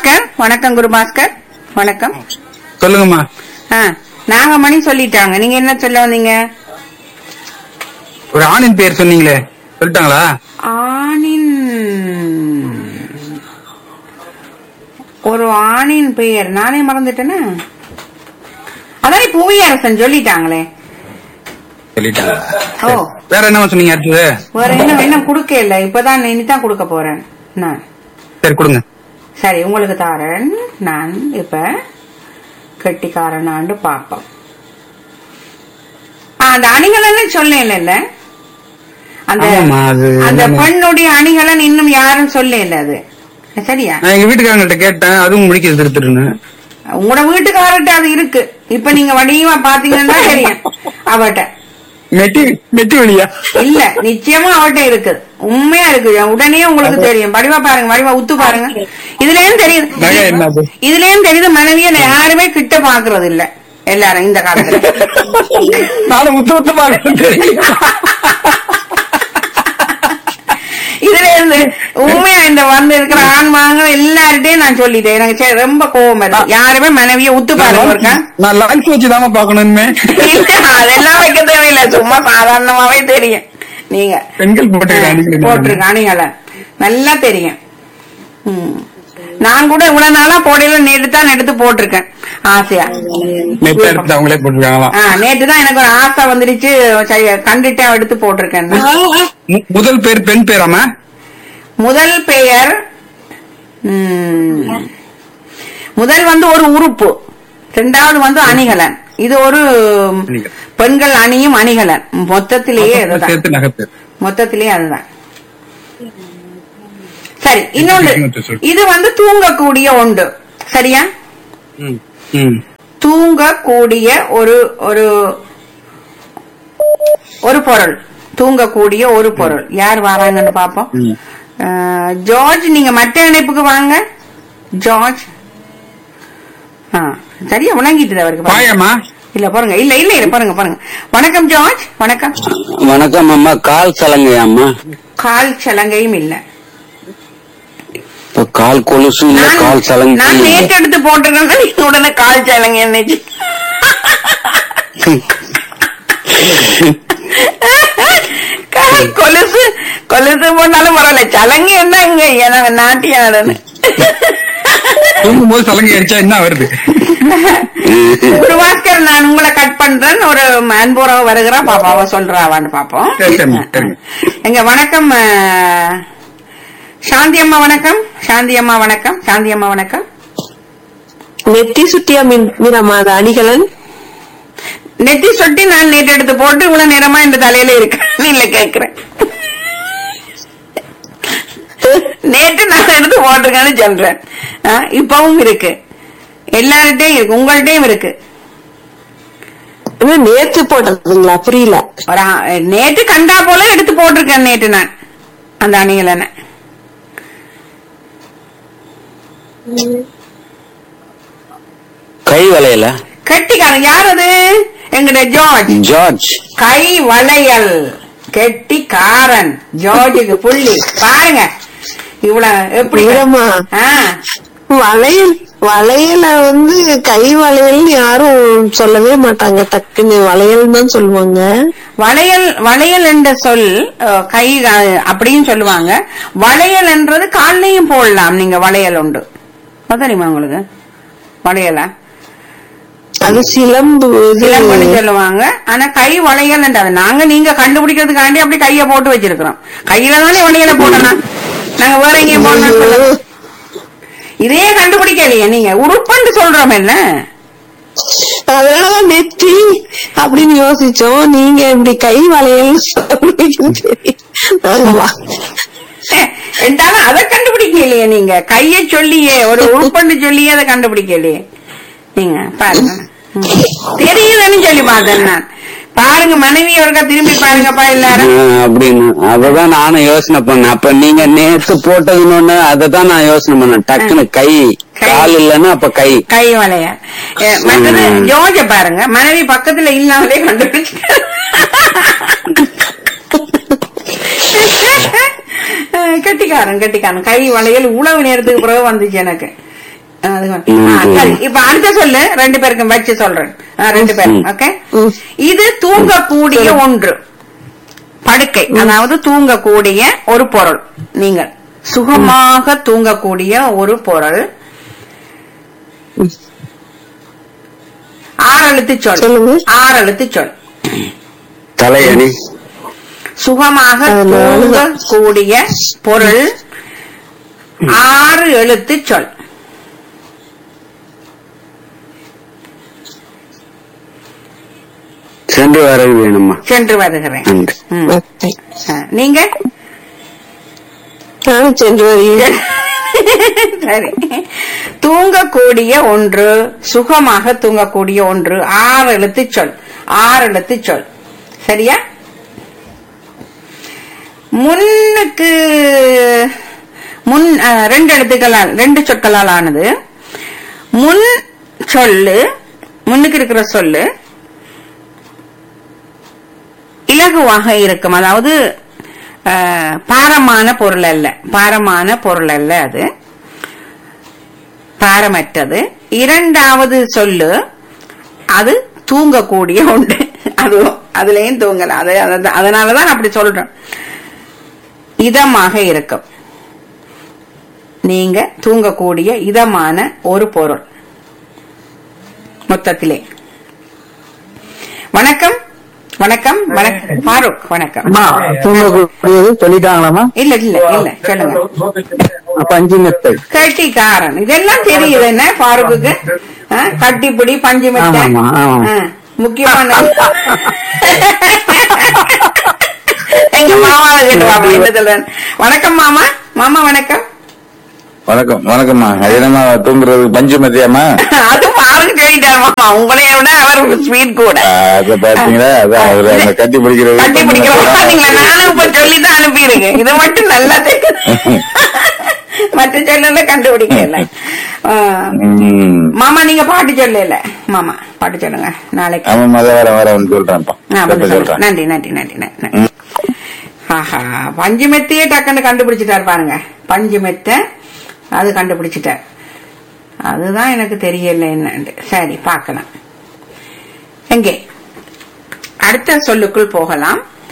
குருபாஸ்கர் வணக்கம் குருபாஸ்கர் வணக்கம் சொல்லுங்கம்மா ஆ நாகமணி சொல்லிட்டாங்க நீங்க என்ன சொல்ல வந்தீங்க ஒரு ஆணின் பேர் சொன்னீங்களே சொல்லிட்டாங்களா ஆணின் ஒரு ஆணின் பெயர் நானே மறந்துட்டேனா அதானே புவியரசன் சொல்லிட்டாங்களே சொல்லிட்டாங்க ஓ. வேற என்னமா சொன்னீங்க அடுத்தது வேற என்ன என்ன கொடுக்க இல்ல இப்பதான் இனிதான் கொடுக்க போறேன் நான் சரி கொடுங்க சரி உங்களுக்கு தாரன் நான் இப்ப கெட்டிக்காரனாண்டு பாப்போம் ஆ, அந்த அணிகலன் சொல்ல அந்த ஆமாம்மா, அது அந்த என்னன்னு- பெண்ணுடைய அணிகலன் இன்னும் யாரும் சொல்ல அது சரியா நான் எங்க வீட்டுக்காரங்கள்ட்ட கேட்டேன் அதுவும் முடிக்கிறது திருத்துருன்னு உங்களோட வீட்டுக்காரர்கிட்ட அது இருக்கு இப்ப நீங்க வடிவமா பாத்தீங்கன்னா தெரியும் அவட்ட நெட்டி நெட்டி வழியா இல்ல நிச்சயமா அவட்ட இருக்கு உண்மையா இருக்கு உடனே உங்களுக்கு தெரியும் வடிவா பாருங்க வடிவா உத்து பாருங்க இதுலயும் தெரியுது நகை என்னது? இதுலயும் தெரியுது மனைவிய யாருமே கிட்ட பாக்குறது இல்ல எல்லாரும் இந்த காலத்துல நானும் முத்து முத்து பாக்கிறேன் இதுல இருந்து உண்மையா இந்த வந்து இருக்கிற ஆண்மாங்க எல்லார்ட்டையும் நான் சொல்லிட்டேன் எனக்கு சரி, ரொம்ப கோவம் வருது யாருமே மனைவிய உத்து பாருங்க இருக்கா நான் லான்ச் வச்சுதாம்மா பாக்கணுமே அதெல்லாம் வைக்க தேவையில்லை சும்மா சாதாரணமாவே தெரியும் நீங்க பெண்கள் போட்டுக்கிறாங்க போட்டிருக்க அணிகளை நல்லா தெரியும் ம். நான் கூட இவ்வளவு நாளா போடையில நேற்று தான் எடுத்து போட்டிருக்கேன் ஆசையா நெட்டை எடுத்து அவங்களே போட்டுருக்காங்களாம் ஆ, நேற்று தான் எனக்கு ஒரு ஆசை வந்துடுச்சு சரி, கண்டுட்டேன் எடுத்து போட்டிருக்கேன் மு- முதல் பேர் பெண் பேராமா முதல் பெயர் ம், முதல் வந்து ஒரு உறுப்பு ரெண்டாவது வந்து அணிகலன் இது ஒரு அணிகலன். பெண்கள் அணியும் அணிகலன் மொத்தத்திலேயே இதுதான் சேர்த்து நகர்த்து மொத்தத்திலேயே அதுதான் சரி இன்னொன்று இன்னொன்று சொல்லு. இது வந்து தூங்கக்கூடிய ஒன்று சரியா ம். ம். தூங்கக்கூடிய ஒரு ஒரு ஒரு பொருள் தூங்கக்கூடிய ஒரு பொருள் யார் வராங்கன்னு பாப்போம் ம். அஹ், ஜார்ஜ் நீங்க மற்ற இணைப்புக்கு வாங்க ஜார்ஜ் ஆ, சரியா விளங்கிட்டு அவருக்கு பாருங்க. பாயம்மா இல்ல பாருங்க இல்ல இல்ல இல்ல பாருங்க பாருங்க வணக்கம் ஜார்ஜ் வணக்கம் வணக்கம் அம்மா கால் சலங்கை அம்மா கால் சலங்கையும் இல்ல இப்ப கால் கொலுசு இல்ல நான் கால் சலங்கை நான் நேற்று எடுத்து போட்டிருக்கேன் நீங்க உடனே கால் சலங்கை என்னச்சு கால் கொலுசு கொலுசு போட்டாலும் பரவாயில்ல சலங்கை என்ன இங்க எனக்கு நாட்டியாடுன்னு தூங்கும் போது சலங்கை அடிச்சா என்ன வருது குருவாஸ்கர் நான் உங்களை கட் பண்றேன் ஒரு அன்புறவ வருகிறா பாப்பாவ சொல்றாவான்னு பாப்போம் சரி, சரிங்க, சரிங்க. எங்க வணக்கம் அஹ், சாந்தி அம்மா வணக்கம் சாந்தி அம்மா வணக்கம் சாந்தி அம்மா வணக்கம் நெத்தி சுட்டியா மீன் மீனம்மா அது அணிகலன் நெத்தி சொட்டி நான் நேற்று எடுத்து போட்டு இவ்வளவு நேரமா இந்த தலையில இருக்கேன் இல்ல கேக்குறேன் நேற்று நான் எடுத்து போட்டிருக்கேன்னு சொல்றேன் ஆ, இப்பவும் இருக்கு எல்லார்கிட்டயும் இருக்கு உங்கள்கிட்டயும் இருக்கு என்ன நேத்து போட்டதுங்களா புரியல ஒரு ஆ- நேற்று கண்டா போல எடுத்து போட்டிருக்கேன் நேற்று நான் அந்த அணிகலனை கை வளையல கெட்டிக்காரன் யார் அது எங்கிட்ட ஜார்ஜ் ஜார்ஜ் கை வளையல் கெட்டிக்காரன் ஜார்ஜுக்கு புள்ளி பாருங்க இவ்வளவு எப்படி வீரம்மா ஆ, வளையல் வளையல வந்து கை வளையல்னு யாரும் சொல்லவே மாட்டாங்க டக்குன்னு வளையல் தான் சொல்லுவாங்க வளையல் வளையல் என்ற சொல் அஹ், கை அஹ், அப்படின்னு சொல்லுவாங்க வளையல் என்றது கால்லையும் போடலாம் நீங்க வளையல் உண்டு அது தெரியுமா உங்களுக்கு வளையலா அது சிலம்பு இது சிலம்புன்னு சொல்லுவாங்க ஆனா கை வளையல் என்றது நாங்க நீங்க கண்டுபிடிக்கிறதுக்காண்டி அப்படி கைய போட்டு வச்சிருக்கிறோம் கையில தானே வளையல போடணும் நாங்க வேற எங்கேயும் போடணும் சொல்லுங்க. இதே கண்டுபிடிக்கலையே நீங்க உறுப்புன்னு சொல்றோம் என்ன அதனாலதான் நெத்தி அப்படின்னு யோசிச்சோம் நீங்க இப்படி கை வளையல் சொல்றீங்கன்னு சரி. ஆமா. என்றாலும் அதை கண்டுபிடிக்கலையே நீங்க கைய சொல்லியே ஒரு உறுப்புன்னு சொல்லியே அதை கண்டுபிடிக்கலையே நீங்க பாருங்க ம். தெரியுதுன்னு சொல்லி பார்த்தேன் நான் பாருங்க மனைவி ஒருக்கா திரும்பி பாருங்கப்பா எல்லாரும் அப்படின்னு அததான் நானும் யோசனை பண்ணேன் அப்ப நீங்க நேத்து போட்டதுன்னு அததான் நான் யோசனை பண்ணேன் டக்குன்னு கை கை. கால் இல்லன்னா அப்ப கை கை வளைய அஹ், மற்றது ம். ஜோஜ பாருங்க மனைவி பக்கத்துல இல்லாமலே கண்டுபிடிச்சு அஹ், கெட்டிக்காரன் கெட்டிக்காரன் கை வளையல் உழவு நேரத்துக்கு பிறகு வந்துச்சு எனக்கு அது வந்து- ஆ, சரி இப்ப அடுத்த சொல்லு ரெண்டு பேருக்கும் வச்சு சொல்றேன் ஆ, ரெண்டு பேரும் ம். ஓகே ம். இது தூங்கக்கூடிய ஒன்று படுக்கை அதாவது தூங்கக்கூடிய ஒரு பொருள் நீங்கள் சுகமாக தூங்கக்கூடிய ஒரு பொருள் ஆறு எழுத்து சொல் சொல்லுங்க. ஆறு எழுத்து சொல் தலையணி சுகமாக அதனால- தூங்கக்கூடிய பொருள் ஆறு எழுத்து சொல் சென்று வரவு வேணுமா சென்று வருகிறேன் நன்றி ம். ஓகே. ஆ, நீங்க நானும் சென்று வருகிறேன் சரி தூங்கக்கூடிய ஒன்று சுகமாக தூங்கக்கூடிய ஒன்று ஆறு எழுத்து சொல் ஆறு எழுத்து சொல் சரியா முன்னுக்கு முன் ஆ, ரெண்டு எழுத்துக்களால் ரெண்டு சொற்களால் ஆனது முன் சொல்லு முன்னுக்கு இருக்கிற சொல்லு இலகுவாக இருக்கும் அதாவது அஹ், பாரமான பொருள் அல்ல பாரமான பொருள் அல்ல அது பாரமற்றது இரண்டாவது சொல்லு அது தூங்கக்கூடிய உண்டு அது அதுலயும் தூங்கலாம் அது அது- அதனாலதான் அப்படி சொல்றேன் இதமாக இருக்கும் நீங்க தூங்கக்கூடிய இதமான ஒரு பொருள் மொத்தத்திலே வணக்கம் வணக்கம் வணக்கம் ஃபாரூக் வணக்கம் அம்மா தூங்கக்கூடியது சொல்லிட்டாங்களாமா இல்ல இல்ல இல்ல சொல்லுங்க பஞ்சு மெத்தை கட்டிக்காரன் இதெல்லாம் தெரியுது என்ன ஃபாரூக்கு ஆ, கட்டிப்பிடி பஞ்சு மெத்தை ஆமாமா, ஆமா. ஆ, முக்கியமான எங்க மாமாவை கேட்டு பாப்போம் என்ன சொல்றேன் வணக்கம் மாமா மாமா வணக்கம் வணக்கம் வணக்கம்மா அது என்னம்மா தூங்குறது பஞ்சு மத்தியாமா அது பாருங்க சொல்லிட்டாரு மாமா உங்களைய விட அவர் ஸ்வீட் கூட அத பாத்தீங்களா அதான் அவரு அந்த கட்டி பிடிக்கிறது கட்டி பிடிக்கிறோம் பாத்தீங்களா நானும் இப்ப சொல்லிதான் அனுப்பிடுங்க இது மட்டும் நல்லா தெரியும் மற்ற சொல்லல கண்டுபிடிக்கல ஆ. ம். மாமா நீங்க பாட்டு சொல்லல மாமா பாட்டு சொல்லுங்க நாளைக்கு ஆமாம்மா அதை வர வர வந்து சொல்றேன்ப்பா ஆ, இப்ப வந்து சொல்றேன். சொல்றேன் நன்றி நன்றி நன்றி நன்றி நன்றி. ஆஹா பஞ்சு மெத்தையே டக்குன்னு கண்டுபிடிச்சிட்டாரு பாருங்க பஞ்சு மெத்தை அது கண்டுபிடிச்சிட்டார் அதுதான் எனக்கு தெரியல என்னன்னு சரி பார்க்கலாம் எங்கே அடுத்த சொல்லுக்குள் போகலாம்